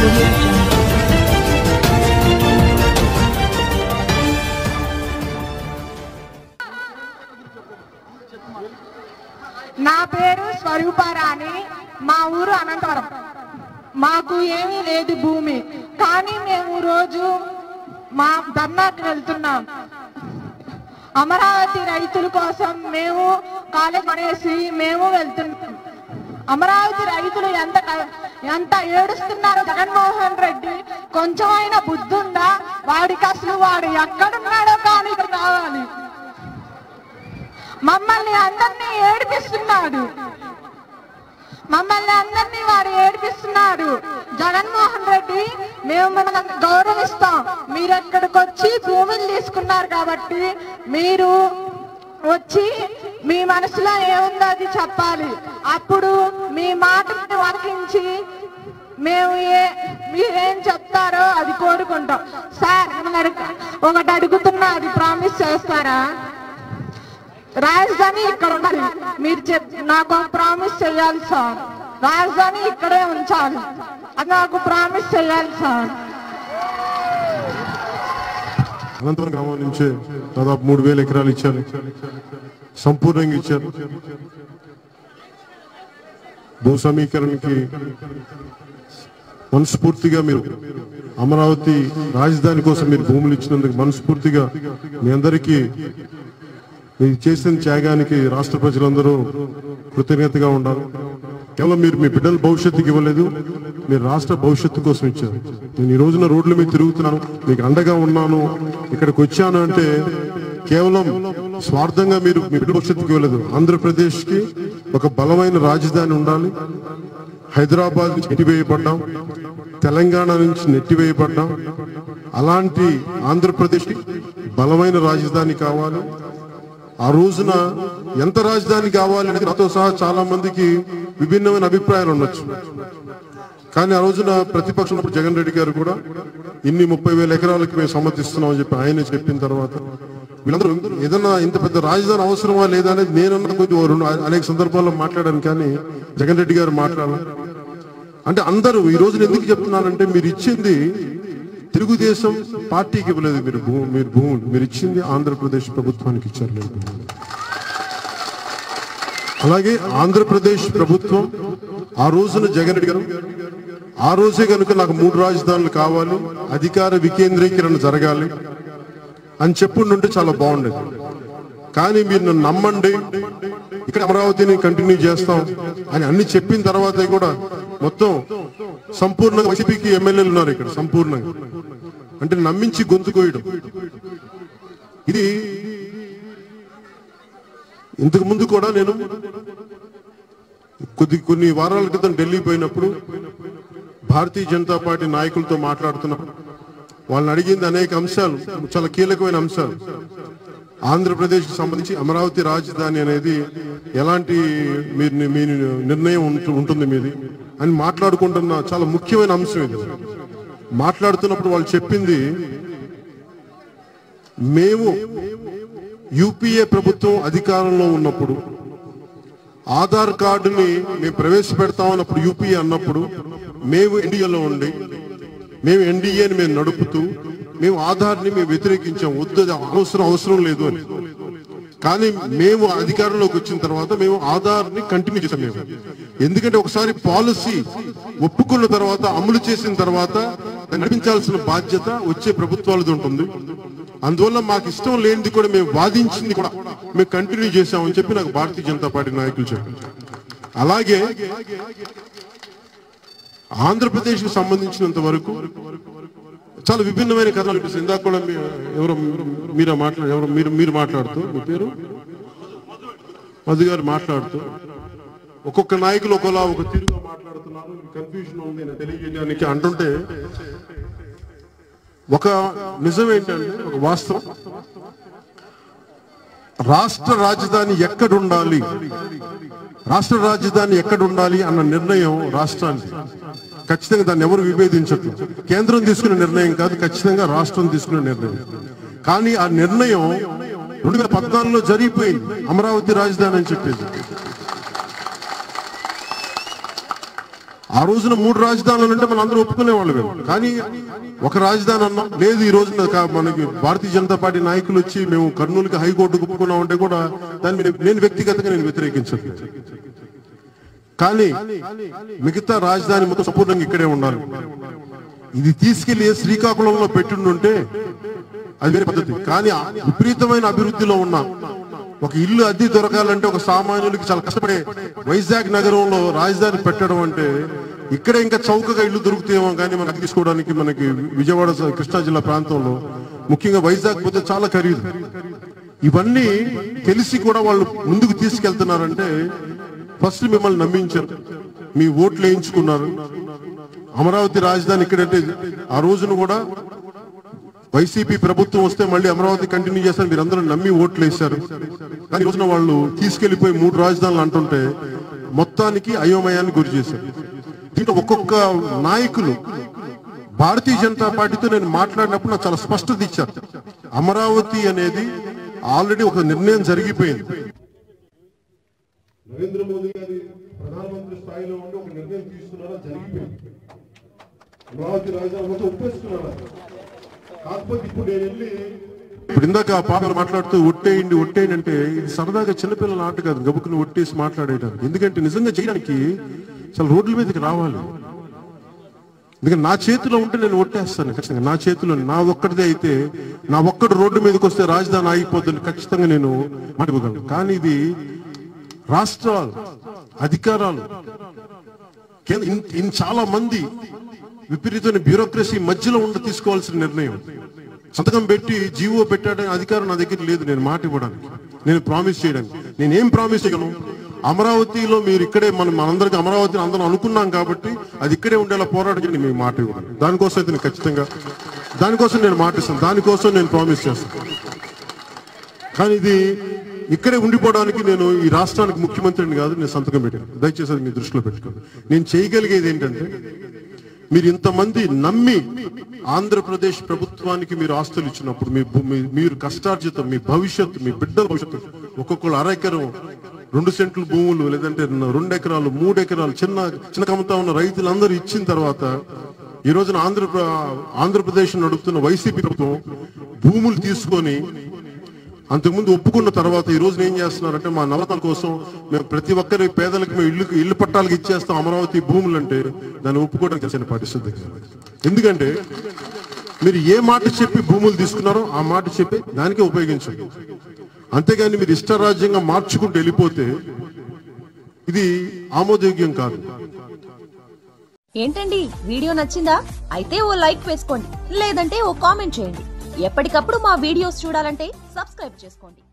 audio jungle. నా పేరు స్వరూపారాణి మా ఊరు అనంతవరం మాకు ఏమీ లేదు భూమి కానీ మేము రోజు మా ధర్నాకి వెళ్తున్నాం అమరావతి రైతుల కోసం మేము కాలేజ్ అనేసి మేము వెళ్తున్నాం అమరావతి రైతులు ఎంత క- ఎంత ఏడుస్తున్నారు జగన్మోహన్ రెడ్డి కొంచెమైనా బుద్ధి ఉందా వాడికి అసలు వాడు ఎక్కడున్నాడో కానీ ఇక్కడ రావాలి మమ్మల్ని అందరినీ ఏడిపిస్తున్నాడు మమ్మల్ని అందరినీ వాడు ఏడిపిస్తున్నాడు జగన్మోహన్ రెడ్డి మేము మిమ్మల్ని గౌరవిస్తాం మీరు ఎక్కడికి వచ్చి భూములు తీసుకున్నారు కాబట్టి మీరు వచ్చి మీ మనసులో ఏముందో అది చెప్పాలి అప్పుడు మీ మాటని వరకించి మేము ఏ మీరేం చెప్తారో అది కోరుకుంటాం సార్ మిమ్మల్ని అడుగు- ఒకటి అడుగుతున్నా అది ప్రామిస్ చేస్తారా రాజధాని ఇక్కడ ఉండాలి మీరు చెప్ నాకు ప్రామిస్ చేయాలి సార్ రాజధాని ఇక్కడే ఉంచాలి అది నాకు ప్రామిస్ చేయాలి సార్ అనంతపురం గ్రామం నుంచే దాదాపు మూడు వేల ఎకరాలు ఇచ్చారు సంపూర్ణంగా ఇచ్చారు భూ సమీకరణకి మనస్ఫూర్తిగా మీరు అమరావతి రాజధాని కోసం మీరు భూములు ఇచ్చినందుకు మనస్ఫూర్తిగా మీ అందరికీ మీరు చేసిన త్యాగానికి రాష్ట్ర ప్రజలందరూ కృతజ్ఞతగా ఉండాలి కేవలం మీరు మీ బిడ్డల భవిష్యత్తుకి ఇవ్వలేదు మీరు రాష్ట్ర భవిష్యత్తు కోసం ఇచ్చారు నేను ఈ రోజున రోడ్ల మీద తిరుగుతున్నాను మీకు అండగా ఉన్నాను ఇక్కడికి వచ్చాను అంటే కేవలం స్వార్థంగా మీరు మీ బిడ్డ భవిష్యత్తుకి ఇవ్వలేదు ఆంధ్రప్రదేశ్ కి ఒక బలమైన రాజధాని ఉండాలి హైదరాబాద్ నుంచి నెట్టివేయబడ్డాం తెలంగాణ నుంచి నెట్టివేయబడ్డాం అలాంటి ఆంధ్రప్రదేశ్ బలమైన రాజధాని కావాలి ఆ రోజున ఎంత రాజధాని కావాలి అనేది నాతో సహా చాలా మందికి విభిన్నమైన అభిప్రాయాలు ఉండొచ్చు కానీ ఆ రోజున ప్రతిపక్షం ఉన్నప్పుడు జగన్ రెడ్డి గారు కూడా ఇన్ని ముప్పై వేల ఎకరాలకి మేము సమర్థిస్తున్నాం అని చెప్పి ఆయన చెప్పిన తర్వాత వీళ్ళందరూ ఏదన్నా ఇంత పెద్ద రాజధాని అవసరమా లేదా అనేది నేనన్నా కొంచెం ఓ రెండు అనేక సందర్భాల్లో మాట్లాడాను కానీ జగన్ రెడ్డి గారు మాట్లాడాలి అంటే అందరూ ఈ రోజున ఎందుకు చెప్తున్నానంటే మీరు ఇచ్చింది తెలుగుదేశం పార్టీకి ఇవ్వలేదు మీరు భూ మీరు భూములు మీరు ఇచ్చింది ఆంధ్రప్రదేశ్ ప్రభుత్వానికి ఇచ్చారు మీరు భూములు. అలాగే ఆంధ్రప్రదేశ్ ప్రభుత్వం ఆ రోజున జగన్ రెడ్డి గారు ఆ రోజే కనుక నాకు మూడు రాజధానులు కావాలి అధికార వికేంద్రీకరణ జరగాలి అని చెప్పుండుంటే చాలా బాగుండేది కానీ మీరు నన్ను నమ్మండి ఇక్కడ అమరావతిని కంటిన్యూ చేస్తాం అని అన్ని చెప్పిన తర్వాతే కూడా మొత్తం సంపూర్ణంగా వైసీపీకి ఎమ్మెల్యేలు ఉన్నారు ఇక్కడ సంపూర్ణంగా అంటే నమ్మించి గొంతు కోయడం ఇది ఇంతకు ముందు కూడా నేను కొద్ది కొన్ని వారాల క్రితం ఢిల్లీ పోయినప్పుడు భారతీయ జనతా పార్టీ నాయకులతో మాట్లాడుతున్నప్పుడు వాళ్ళని అడిగింది అనేక అంశాలు చాలా కీలకమైన అంశాలు ఆంధ్రప్రదేశ్ కి సంబంధించి అమరావతి రాజధాని అనేది ఎలాంటి మీరు మీ నిర్ణయం ఉంటు- ఉంటుంది మీది అని మాట్లాడుకుంటున్న చాలా ముఖ్యమైన అంశం ఇది మాట్లాడుతున్నప్పుడు వాళ్ళు చెప్పింది మేము యూపీఏ ప్రభుత్వం అధికారంలో ఉన్నప్పుడు ఆధార్ కార్డుని మేము ప్రవేశపెడతామన్నప్పుడు యూపీఏ అన్నప్పుడు మేము ఎన్డీఏలో ఉండి మేము ఎన్డీఏని మేము నడుపుతూ మేము ఆధార్ని మేము వ్యతిరేకించాం వద్దు అది అవసరం అవసరం లేదు అని కానీ మేము అధికారంలోకి వచ్చిన తర్వాత మేము ఆధార్ని కంటిన్యూ చేసాం మేము ఎందుకంటే ఒకసారి పాలసీ ఒప్పుకున్న తర్వాత అమలు చేసిన తర్వాత దాన్ని నడిపించాల్సిన బాధ్యత వచ్చే ప్రభుత్వాలది ఉంటుంది అందువల్ల మాకు ఇష్టం లేనిది కూడా మేము వాదించింది కూడా మేము కంటిన్యూ చేశామని చెప్పి నాకు భారతీయ జనతా పార్టీ నాయకులు చెప్పారు అలాగే ఆంధ్రప్రదేశ్ కు సంబంధించినంత వరకు చాలా విభిన్నమైన కథలు అనిపిస్తుంది ఇందాక కూడా మీ- ఎవరో మీరు మాట్లాడు ఎవరు మీరు మీరు మాట్లాడుతూ మీ పేరు మధు గారు మాట్లాడుతూ ఒక్కొక్క నాయకులు ఒకలా ఒక తీరుగా మాట్లాడుతున్నారు కన్ఫ్యూజన్ ఉంది అని తెలియజేయడానికి అంటుంటే ఒక నిజం ఏంటంటే ఒక వాస్తవం రాష్ట్ర రాజధాని ఎక్కడ ఉండాలి రాష్ట్ర రాజధాని ఎక్కడ ఉండాలి అన్న నిర్ణయం రాష్ట్రానికి ఖచ్చితంగా దాన్ని ఎవరు విభేదించట్లు కేంద్రం తీసుకునే నిర్ణయం కాదు ఖచ్చితంగా రాష్ట్రం తీసుకునే నిర్ణయం కానీ ఆ నిర్ణయం రెండు వేల పద్నాలుగులో జరిగిపోయింది అమరావతి రాజధాని అని చెప్పేసి ఆ రోజున మూడు రాజధానులు అంటే మనం అందరూ ఒప్పుకునే వాళ్ళు కానీ ఒక రాజధాని అన్నాం లేదు ఈ రోజున కా- మనకి భారతీయ జనతా పార్టీ నాయకులు వచ్చి మేము కర్నూలుకి హైకోర్టుకు ఒప్పుకున్నాం అంటే కూడా దాన్ని నేను- నేను వ్యక్తిగతంగా నేను వ్యతిరేకించదు కానీ మిగతా రాజధాని మొత్తం సంపూర్ణంగా ఇక్కడే ఉండాలి ఇది తీసుకెళ్లి శ్రీకాకుళంలో పెట్టుండుంటే అది వేరే పద్ధతి కానీ ఆ విపరీతమైన అభివృద్ధిలో ఉన్న ఒక ఇల్లు అద్దె దొరకాలంటే ఒక సామాన్యుడికి చాలా కష్టపడే వైజాగ్ నగరంలో రాజధాని పెట్టడం అంటే ఇక్కడే ఇంకా చౌకగా ఇల్లు దొరుకుతాయేమో కానీ మనకి అద్దె తీసుకోవడానికి మనకి విజయవాడ స- కృష్ణా జిల్లా ప్రాంతంలో ముఖ్యంగా వైజాగ్ పోతే చాలా ఖరీదు ఇవన్నీ తెలిసి కూడా వాళ్ళు ముందుకు తీసుకెళ్తున్నారంటే ఫస్ట్ మిమ్మల్ని నమ్మించారు మీ ఓట్లు వేయించుకున్నారు అమరావతి రాజధాని ఇక్కడంటే ఆ రోజున కూడా వైసీపీ ప్రభుత్వం వస్తే మళ్ళీ అమరావతి కంటిన్యూ చేస్తారు మీరు అందరూ నమ్మి ఓట్లు వేశారు కానీ ఈ రోజున వాళ్ళు తీసుకెళ్లిపోయి మూడు రాజధానులు అంటుంటే మొత్తానికి అయోమయాన్ని గురి చేశారు దీంట్లో ఒక్కొక్క నాయకులు భారతీయ జనతా పార్టీతో నేను మాట్లాడినప్పుడు నాకు చాలా స్పష్టత ఇచ్చారు అమరావతి అనేది ఆల్రెడీ ఒక నిర్ణయం జరిగిపోయింది నరేంద్ర మోదీ గారి ప్రధానమంత్రి స్థాయిలో ఉండి ఒక నిర్ణయం తీసుకున్నారా జరిగిపోయింది అమరావతి రాజధాని మొత్తం ఒప్పేసుకున్నారా కాకపోతే ఇప్పుడు నేను వెళ్ళి ఇప్పుడు ఇందాక ఆ పాపలు మాట్లాడుతూ ఒట్టేయండి ఒట్టేయండి అంటే ఇది సరదాగా చిన్నపిల్లల ఆట కాదు గబుకుని ఒట్టేసి మాట్లాడేయడానికి ఎందుకంటే నిజంగా చేయడానికి చాలా రోడ్ల మీదకి రావాలి ఎందుకంటే నా చేతిలో ఉంటే నేను ఒట్టేస్తాను ఖచ్చితంగా నా చేతిలో నా ఒక్కడిదే అయితే నా ఒక్కడు రోడ్డు మీదకి వస్తే రాజధాని ఆగిపోతుంది ఖచ్చితంగా నేను మాట్లాడగలను కానీ ఇది రాష్ట్రాలు అధికారాలు కేంద్ర- ఇన్- ఇన్ చాలా మంది విపరీతమైన బ్యూరోక్రసీ మధ్యలో ఉండి తీసుకోవాల్సిన నిర్ణయం సంతకం పెట్టి జీవో పెట్టాడని అధికారం నా దగ్గర లేదు నేను మాట ఇవ్వడానికి నేను ప్రామిస్ చేయడానికి నేను ఏం ప్రామిస్ చేయగలను అమరావతిలో మీరు ఇక్కడే మనం మనందరికి అమరావతిని అందరం అనుకున్నాం కాబట్టి అది ఇక్కడే ఉండేలా పోరాటం చేయండి మీకు మాట ఇవ్వను దానికోసం అయితే నేను ఖచ్చితంగా దానికోసం నేను మాట ఇస్తాను దానికోసం నేను ప్రామిస్ చేస్తాను కానీ ఇది ఇక్కడే ఉండిపోవడానికి నేను ఈ రాష్ట్రానికి ముఖ్యమంత్రిని కాదు నేను సంతకం పెట్టాను దయచేసి అది మీ దృష్టిలో పెట్టుకోండి నేను చేయగలిగేది ఏంటంటే మీరు ఇంతమంది నమ్మి ఆంధ్రప్రదేశ్ ప్రభుత్వానికి మీరు ఆస్తులు ఇచ్చినప్పుడు మీ భూ- మీ- మీరు కష్టార్జితం మీ భవిష్యత్తు మీ బిడ్డల భవిష్యత్తు ఒక్కొక్కరు అర ఎకరం రెండు సెంట్లు భూములు లేదంటే రెండు ఎకరాలు మూడు ఎకరాలు చిన్న చిన్న కమతా ఉన్న రైతులందరూ ఇచ్చిన తర్వాత ఈ రోజున ఆంధ్ర ఆంధ్రప్రదేశ్ నడుపుతున్న వైసీపీ ప్రభుత్వం భూములు తీసుకొని అంతకుముందు ఒప్పుకున్న తర్వాత ఈ రోజున ఏం చేస్తున్నారంటే మా నవరత్నాల కోసం మేము ప్రతి ఒక్కరి పేదలకు మేము ఇల్లు ఇల్లు పట్టాలకు ఇచ్చేస్తాం అమరావతి భూములు అంటే దాన్ని ఒప్పుకోవడానికి తెలిసిన పరిస్థితి ఎందుకంటే మీరు ఏ మాట చెప్పి భూములు తీసుకున్నారో ఆ మాట చెప్పి దానికే ఉపయోగించండి అంతేగాని మీరు ఇష్టరాజ్యంగా మార్చుకుంటూ వెళ్ళిపోతే ఇది ఆమోదయోగ్యం కాదు ఏంటండి వీడియో నచ్చిందా అయితే ఓ లైక్ వేసుకోండి లేదంటే ఓ కామెంట్ చేయండి ఎప్పటికప్పుడు మా వీడియోస్ చూడాలంటే సబ్స్క్రైబ్ చేసుకోండి